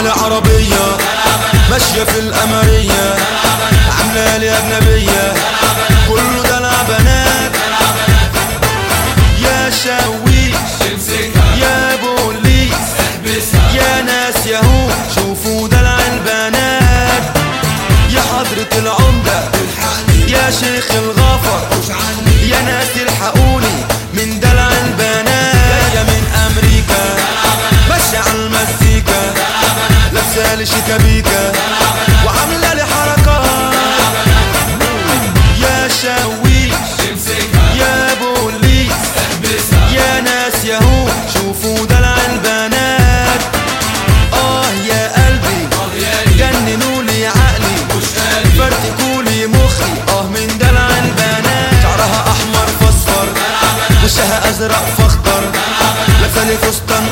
لي عربية ماشية في القمرية عاملة لي أجنبية كله دلع بنات يا شاويش يا بوليس يا ناس ياهو شوفوا دلع البنات يا حضرة العمدة يا شيخ الغفر يا ناس الحقوني من دلع البنات جاية من أمريكا ماشية على المزيكا لابسة لي شيكابيكا وعاملة لي حركات يا شاويش يا بوليس يا ناس ياهو شوفوا دلع البنات اه يا قلبي جننوا لي عقلي فرتكوا لي مخي اه من دلع البنات شعرها احمر فاصفر وشها ازرق فاخضر لابسه لي فستان